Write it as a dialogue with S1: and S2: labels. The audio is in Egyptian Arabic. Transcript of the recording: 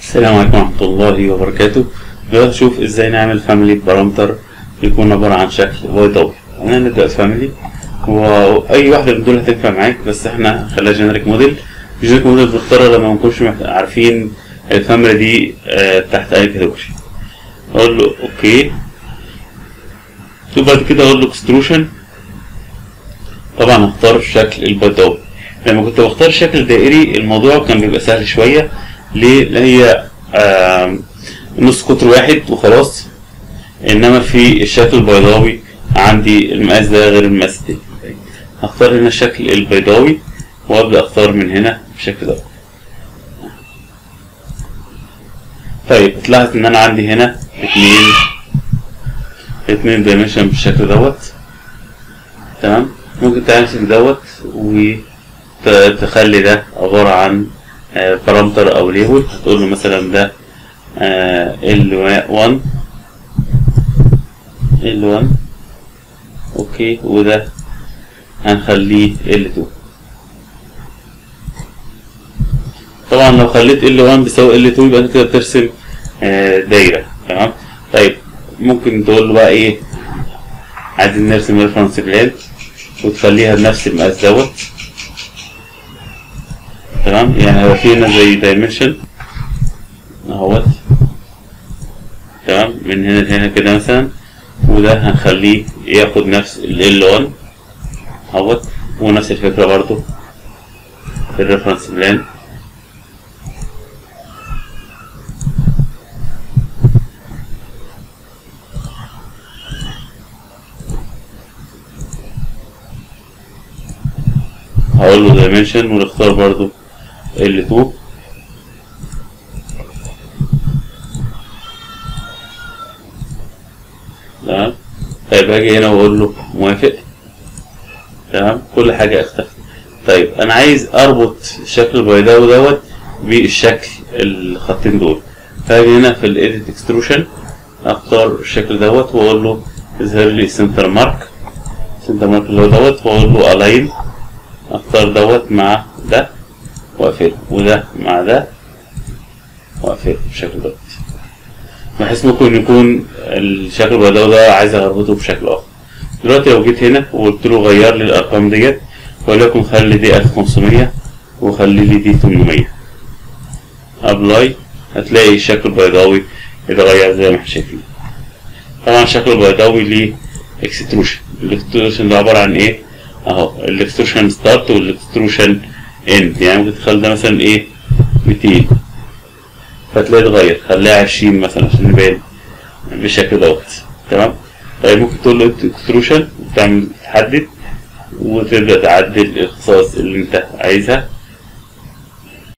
S1: السلام عليكم ورحمة الله وبركاته دلوقتي نشوف ازاي نعمل فاميلي بارامتر يكون عبارة عن شكل بيضاوي خلينا نبدأ فاميلي وأي واحدة من دول هتنفع معاك بس احنا خليها جينيريك موديل جينيريك موديل بنختارها لما منكونش محت- عارفين الفاميلي دي آه، تحت أي كاتيجوري أقول له أوكي وبعد كده أقول له اكستروشن طبعا هختار الشكل البيضاوي لما كنت بختار الشكل الدائري الموضوع كان بيبقى سهل شوية ليه؟ لأن هي آم، نص قطر واحد وخلاص انما في الشكل البيضاوي عندي المقاس ده غير المقاس التاني هختار هنا الشكل البيضاوي وابدا اختار من هنا بالشكل ده طيب تلاحظ ان انا عندي هنا اتنين اتنين دايمنشن بالشكل دوت تمام ممكن تمسك دوت وتخلي ده عبارة عن بارامتر او ليبل هتقول له مثلا ده ال1 ال1 اوكي وده هنخليه ال2 طبعا لو خليت ال1 بيساوي ال2 يبقى انت كده بترسم آه، دايره تمام طيب ممكن تقول له بقى ايه عايزين نرسم ريفرنس بلان وتخليها بنفس المقاس دوت تمام يعني هيبقى في هنا زي دايمنشن اهوت تمام من هنا لهنا كده مثلا وده هنخليه ياخد نفس ال L1 اهوت ونفس الفكرة برضو في الريفرنس بلان هقول له dimension ونختار برضو L2 تمام طيب هاجي هنا واقول له موافق تمام كل حاجة اختفت طيب انا عايز اربط الشكل البيضاوي دوت بالشكل الخطين دول فاجي هنا في الايديت اكستروشن اختار الشكل دوت واقول له اظهر لي سنتر مارك سنتر مارك اللي هو دوت واقول له الاين اختار دوت مع ده واقفله وده مع ده واقفله بالشكل دوت بحيث ممكن يكون الشكل البيضاوي ده عايز اربطه بشكل اخر دلوقتي لو جيت هنا وقلت له غير لي الارقام ديت وليكن خلي دي 1500 وخلي لي دي 800 ابلاي هتلاقي الشكل البيضاوي اتغير زي ما احنا شايفين طبعا الشكل البيضاوي ليه اكستروشن الاكستروشن ده عباره عن ايه اهو الاكستروشن ستارت والاكستروشن اند يعني ممكن تخلي ده مثلا ايه 200 فتلاقيه اتغير خليها 20 مثلا عشان نبان بالشكل دوت تمام طيب ممكن تقول له اكستروشن وتعمل تحدد وتبدا تعدل الخصائص اللي انت عايزها